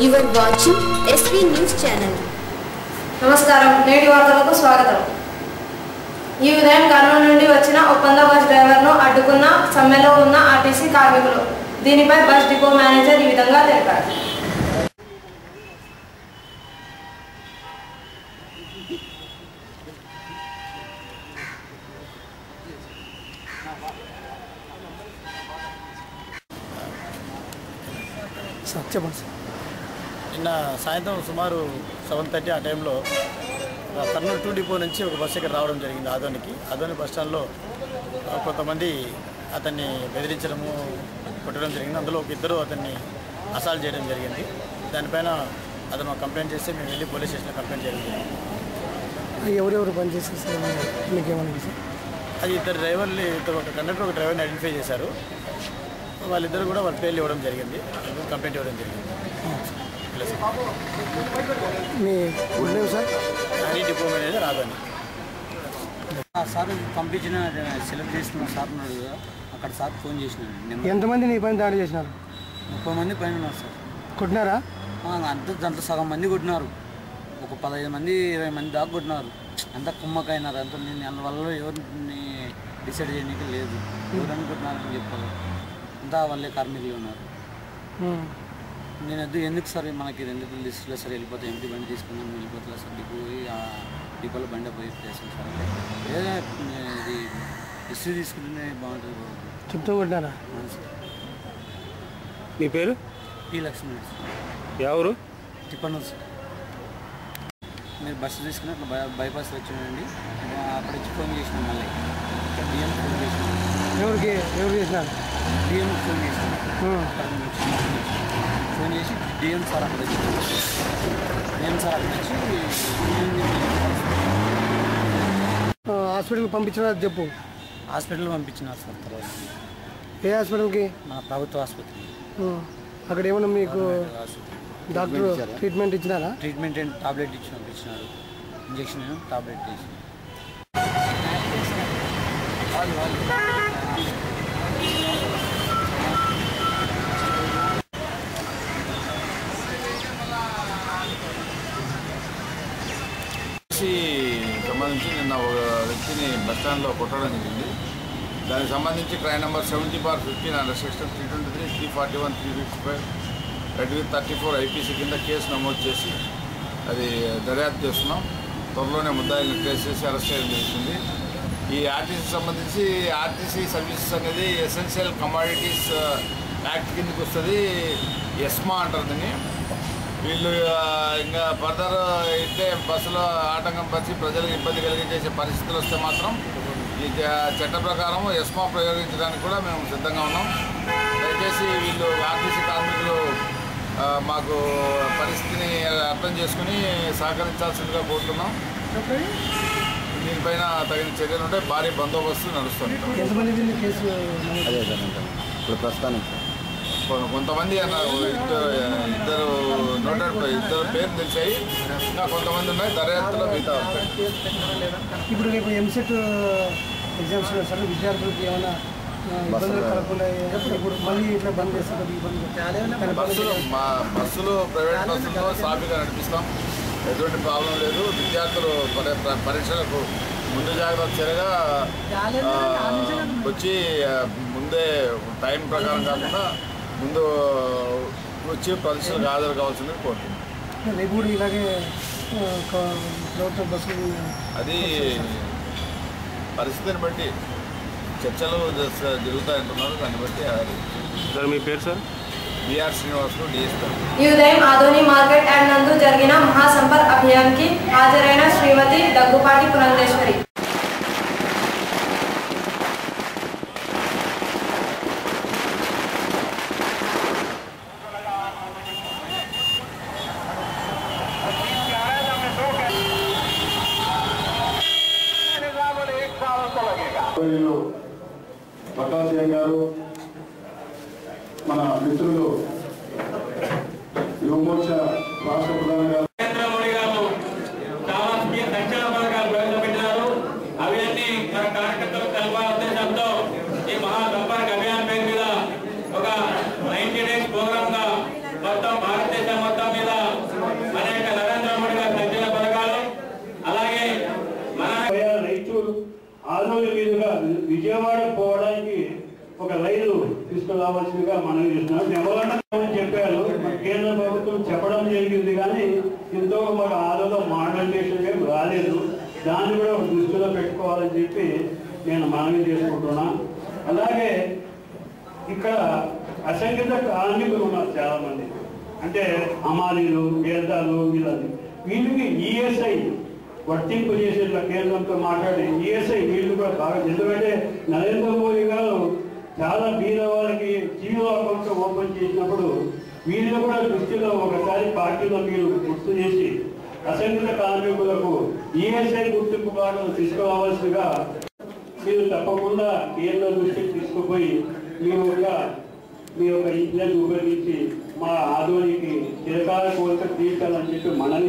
You are watching SV News Channel. నమస్కారం నేటి వార్తలకు స్వాగతం ఈ ఉదయం కర్నూలు నుండి వచ్చిన ఒప్పంద బస్ డ్రైవర్ను అడ్డుకున్న సమ్మెలో ఉన్న ఆర్టీసీ కార్మికులు దీనిపై బస్ డిపో మేనేజర్ ఈ విధంగా తెలిపారు చెప్పండి సార్ నిన్న సాయంత్రం సుమారు సెవెన్ థర్టీ ఆ టైంలో ఆ, కర్నూలు టూ డిపో నుంచి ఒక బస్సు ఇక్కడ రావడం జరిగింది ఆదోనికి ఆదోని బస్ స్టాండ్లో ఆ, కొంతమంది అతన్ని బెదిరించడము కొట్టడం జరిగింది అందులో ఒక ఇద్దరు అతన్ని అసాల్ట్ చేయడం జరిగింది దానిపైన అతను కంప్లైంట్ చేస్తే మేము వెళ్ళి పోలీస్ స్టేషన్లో కంప్లైంట్ చేయడం జరిగింది ఎవరెవరు పనిచేస్తారు సార్ మీకేమన్నా సార్ అది ఇద్దరు డ్రైవర్లు ఇద్దరు ఒక కండక్టర్ ఒక డ్రైవర్ని ఐడెంటిఫై చేశారు వాళ్ళిద్దరు కూడా వాళ్ళ పేర్లు ఇవ్వడం జరిగింది కంప్లైంట్ ఇవ్వడం జరిగింది ప్లస్ మీ గుడ్ నేమ్ సార్ హనీ డిపో మేనేజర్ ఆదోని ఆ సార్ పంపించిన సెలెక్ట్ చేస్తున్న సార్ ఉన్నాడు కదా అక్కడ సార్ ఫోన్ చేసినాడు నెంబర్ ఎంతమంది నీ పని దాడి చేసినారు ముప్పై మంది పైన ఉన్నారు సార్ కొట్టినారా ఆ, అంత దాంట్లో సగం మంది కొట్టినారు ఒక పదహైదు మంది ఇరవై మంది దాకా కొట్టినారు అంతా కుమ్మకైనారు అంత నేను అందువల్ల ఎవరిని డిసైడ్ చేయడానికి లేదు ఎవరు అనుకుంటున్నారని చెప్పాలి అంతా వాళ్ళే కార్మికులు ఉన్నారు ఉమ్. నేను అది ఎందుకు సార్ మనకి ఇది ఎందుకు లిస్ట్లో సార్ వెళ్ళిపోతే ఎంపీ బండి తీసుకున్నాను వెళ్ళిపోతుంది సార్ డిపో పోయి ఆ డిపోలో బండి పోయి చేస్తాను సార్ అంటే లేదా ఇది హిస్టరీ తీసుకుంటేనే బాగుంటుంది చెప్తూ కొట్టినారా అవును సార్ నీ పేరు టీ లక్ష్మీ ఎవరు తిప్పండి సార్ మీరు బస్సు తీసుకుని అట్లా బై బైపాస్ వచ్చిండండి అక్కడ వచ్చి ఫోన్ చేసినాం మళ్ళీ ఇక్కడ డిఎం ఫోన్ చేసినాం ఎవరికి ఎవరు చేసినారు డిఎం ఫోన్ చేసినాం ఉమ్. అక్కడ నుంచి ఫోన్ చేసి డిఎం సార్ అక్కడ వచ్చి డిఎం సార్ అక్కడ వచ్చి ఆ, హాస్పిటల్కి పంపించినా చెప్పు హాస్పిటల్ పంపించినారు సార్ తర్వాత ఏ హాస్పిటల్కి మన ప్రభుత్వ ఆసుపత్రి ఉమ్. అక్కడ ఏమన్నా మీకు డాక్టర్ ట్రీట్మెంట్ ఇచ్చినారా ట్రీట్మెంట్ ఏంటి టాబ్లెట్ ఇచ్చి పంపించినారు ఇంజక్షన్ ఏమో టాబ్లెట్ వేసి సి సంబంధించి నిన్న ఒక వ్యక్తిని బస్ స్టాండ్లో కొట్టడం జరిగింది దానికి సంబంధించి crime number seventy bar fifteen under section three twenty three three forty one three fifty five read with thirty four IPC కింద కేసు నమోదు చేసి అది దర్యాప్తు చేస్తున్నాం త్వరలోనే ముద్దాయిల్ని ట్రేస్ చేసి అరెస్ట్ చేయడం జరుగుతుంది ఈ ఆర్టీసీ సంబంధించి ఆర్టీసీ సర్వీసెస్ అనేది ఎసెన్షియల్ కమాడిటీస్ యాక్ట్ కిందకి వస్తుంది ఎస్మా అంటారు దీన్ని వీళ్ళు ఆ, ఇంకా ఫర్దర్ అయితే బస్సులో ఆటంకం పరిచి ప్రజలకు ఇబ్బంది కలిగించేసే పరిస్థితులు వస్తే మాత్రం ఈ చ- చట్ట ప్రకారం ఎస్మా ప్రయోగించడానికి కూడా మేము సిద్ధంగా ఉన్నాం దయచేసి వీళ్ళు ఆర్టీసీ కార్మికులు ఆ, మాకు పరిస్థితిని అర్థం చేసుకుని సహకరించాల్సిందిగా కోరుతున్నాం దీనిపైన తగిన చర్యలు ఉంటే భారీ బందోబస్తు నడుస్తుంది ఎంతమంది వీళ్ళు కేసు నమోదు అదే సార్ ఇప్పుడు ప్రస్తుతానికి కొ- కొంతమంది అన్నారు ఇద్దరు ఇద్దరు నోటెడ్ ఇద్దరు పేర్లు తెలిసాయి ఇంకా కొంతమంది ఉన్నాయి దర్యాప్తులో మిగతా ఉంటాయి. ఇప్పుడు రేపు ఎంసెట్ ఎగ్జామ్స్ ఉన్నాయి సార్ విద్యార్థులకు ఏమైనా ఆ, ఇబ్బందులు కలగకుండా ఇప్పుడు మళ్ళీ ఇట్లా బంద్ చేస్తారు కదా ఇబ్బందులు దాని బస్సులు మా బస్సులు ప్రైవేట్ బస్సుల్లో సాఫీగా నడిపిస్తాం ఎటువంటి ప్రాబ్లం లేదు విద్యార్థులు పరి- ప- పరీక్షలకు ముందు జాగ్రత్త చర్యగా ఆ, వచ్చి ఆ, ముందే టైం ప్రకారం కాకుండా ముందు వచ్చి పరీక్షలకు హాజరు కావాల్సిందని కోరుతున్నాం రేపు కూడా ఇలాగే ఆ, క- ప్రభుత్వ బస్సులు అది పరిస్థితిని బట్టి చర్చలు జ- జరుగుతాయంటున్నారు దాన్ని బట్టి అది సార్ మీ పేరు సార్ బీఆర్ శ్రీనివాసులు డిఎస్పీ ఈ ఉదయం ఆదోని మార్కెట్ యార్డ్ నందు జరిగిన మహాసంపర్క్ అభియాన్కి హాజరైన శ్రీమతి దగ్గుపాటి పురంధేశ్వరి వీళ్ళు పట్టాసీఎం గారు మన మిత్రులు యువమోర్చా రాష్ట్ర ప్రధాన గారు నరేంద్ర మోడీ గారు చాలా స్కీ- సంక్షేమ పథకాలు ప్రవేశపెట్టినారు అవన్నీ మన కార్యకర్తలకు తెలపాల ఉద్దేశంతో ఈ మహా సంపర్క్ అభియాన్ పేరు మీద ఒక నైన్టీ డేస్ ప్రోగ్రామ్ గా మొత్తం భారతదేశం మొత్తం మీద విజయవాడ పోవడానికి ఒక రైలు తీసుకురావాల్సిందిగా మనం చేస్తున్నాం ఎవరన్నా అని చెప్పారు మన కేంద్ర ప్రభుత్వం చెప్పడం జరిగింది కానీ ఎంతో మన ఆలోలో మోడర్నైజేషన్ ఏం రాలేదు దాన్ని కూడా ఒక దృష్టిలో పెట్టుకోవాలని చెప్పి నేను మనవి చేసుకుంటున్నా అలాగే ఇక్కడ అసంఖ్యత కార్మికులు ఉన్నారు చాలా మంది అంటే అమాలీలు వేదాలు వీళ్ళని వీళ్ళకి ఈఎస్ఐ వర్తింపు చేసే ఇట్లా కేంద్రంతో మాట్లాడి ఈఎస్ఐ వీళ్ళు కూడా బాగా ఎందుకంటే నరేంద్ర మోదీ గారు చాలా బీద వాళ్ళకి జీరో అకౌంట్ ఓపెన్ చేసినప్పుడు వీళ్ళు కూడా దృష్టిలో ఒకసారి పార్టీలో మీరు గుర్తు చేసి అసంఖ్యత కార్మికులకు ఈఎస్ఐ గుర్తింపు కార్డు తీసుకురావాల్సిందిగా మీరు తప్పకుండా కేంద్ర దృష్టికి తీసుకుపోయి మీ యొక్క మీ యొక్క ఇంజన్ ఉపయోగించి మా ఆధోనికి చిరకాల కోరిక తీర్చాలని చెప్పి మనని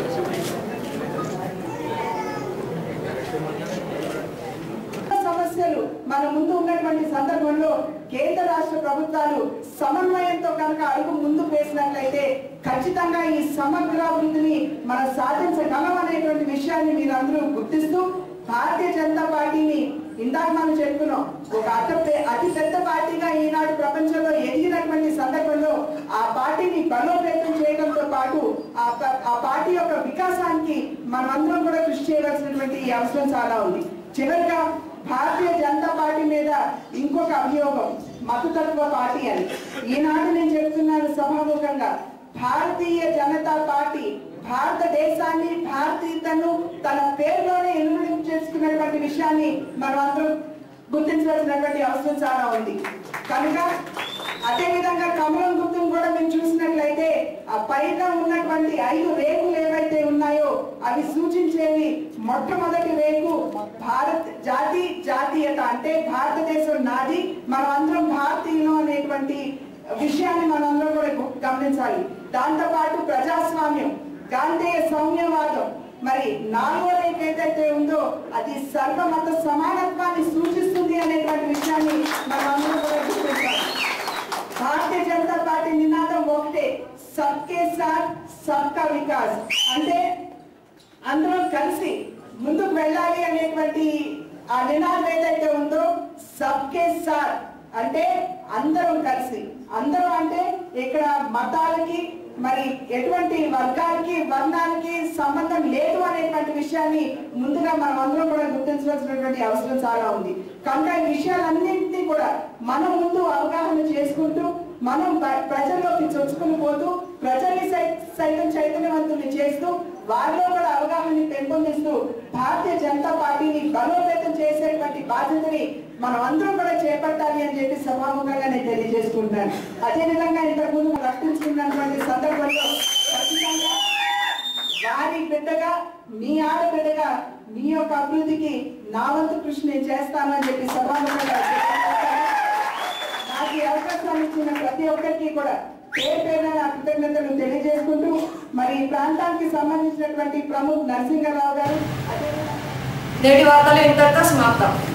సమస్యలు మన ముందు ఉన్నటువంటి సందర్భంలో కేంద్ర రాష్ట్ర ప్రభుత్వాలు సమన్వయంతో కనుక అడుగు ముందు వేసినట్లయితే ఖచ్చితంగా ఈ సమగ్ర అభివృద్ధిని మనం సాధించగలం అనేటువంటి విషయాన్ని మీరందరూ గుర్తిస్తూ భారతీయ జనతా పార్టీని ఇందాక మనం చెప్పుకున్నాం ఒక అతి అతి పెద్ద పార్టీగా ఈనాడు ప్రపంచంలో ఎదిగినటువంటి సందర్భంలో ఆ పార్టీని బలోపేతం చేయడంతో పాటు ఆ ప- ఆ పార్టీ యొక్క వికాసానికి మనమందరం కూడా కృషి చేయవలసినటువంటి ఈ అవసరం చాలా ఉంది చివరిగా భారతీయ జనతా పార్టీ మీద ఇంకొక అభియోగం మతతత్వ పార్టీ అని ఈనాడు నేను చెప్తున్నాను సభాముఖంగా భారతీయ జనతా పార్టీ భారతదేశాన్ని భారతీయతను తన పేరులోనే ఇన్వెంట్ చేసుకున్నటువంటి విషయాన్ని మనం అందరం గుర్తించవలసినటువంటి అవసరం చాలా ఉంది కనుక అదే విధంగా కమలం గుర్తును కూడా మేము చూసినట్లయితే ఆ పైన ఉన్నటువంటి ఐదు రేకులు ఏవైతే ఉన్నాయో అవి సూచించేవి మొట్టమొదటి రేకు భారత్ జాతి జాతీయత అంటే భారతదేశం నాది మనం అందరం భారతీయులు అనేటువంటి విషయాన్ని మనందరం కూడా గు- గమనించాలి దాంతో పాటు ప్రజాస్వామ్యం గాంధేయ సౌమ్యవాదం మరి నాలుగో రేఖ ఏదైతే ఉందో అది సర్వమత సమానత్వాన్ని సూచిస్తుంది అనేటువంటి విషయాన్ని మనం అందరం కూడా గుర్తించాలి భారతీయ జనతా పార్టీ నినాదం ఒకటే సబ్కే సాత్ సబ్కా వికాస్ అంటే అందరం కలిసి ముందుకు వెళ్ళాలి అనేటువంటి ఆ నినాదం ఏదైతే ఉందో సబ్కే సాత్ అంటే అందరం కలిసి అందరం అంటే ఇక్కడ మతాలకి మరి ఎటువంటి వర్గాలకి వర్ణాలకి సంబంధం లేదు అనేటువంటి విషయాన్ని ముందుగా మనం అందరం కూడా గుర్తించవలసినటువంటి అవసరం చాలా ఉంది కనుక ఈ విషయాలన్నింటినీ కూడా మనం ముందు అవగాహన చేసుకుంటూ మనం ప్ర- ప్రజల్లోకి చొచ్చుకుని పోతూ ప్రజల్ని సై- సైతం చైతన్యవంతుల్ని చేస్తూ వారిలో కూడా అవగాహన పెంపొందిస్తూ భారతీయ జనతా పార్టీని బలోపేతం చేసేటువంటి బాధ్యతని మనం అందరం కూడా చేపట్టాలి అని చెప్పి సభాముఖంగా నేను తెలియజేసుకుంటున్నాను అదేవిధంగా ఇంతకు ముందు రక్షించుకున్నటువంటి సందర్భంలో ఖచ్చితంగా వారి బిడ్డగా మీ ఆడబిడ్డగా మీ యొక్క అభివృద్ధికి నా వంతు కృషి నేను చేస్తానని చెప్పి సభాముఖంగా తెలియజేస్తాను. నాకు ఈ అవకాశాన్ని ఇచ్చిన ప్రతి ఒక్కరికి కూడా పేరు పేరున నా కృతజ్ఞతలు తెలియజేసుకుంటూ మరి ఈ ప్రాంతానికి సంబంధించినటువంటి ప్రముఖ్ నరసింహారావు గారు అదేవిధంగా నేటి వార్తలు ఇంతటితో సమాప్తం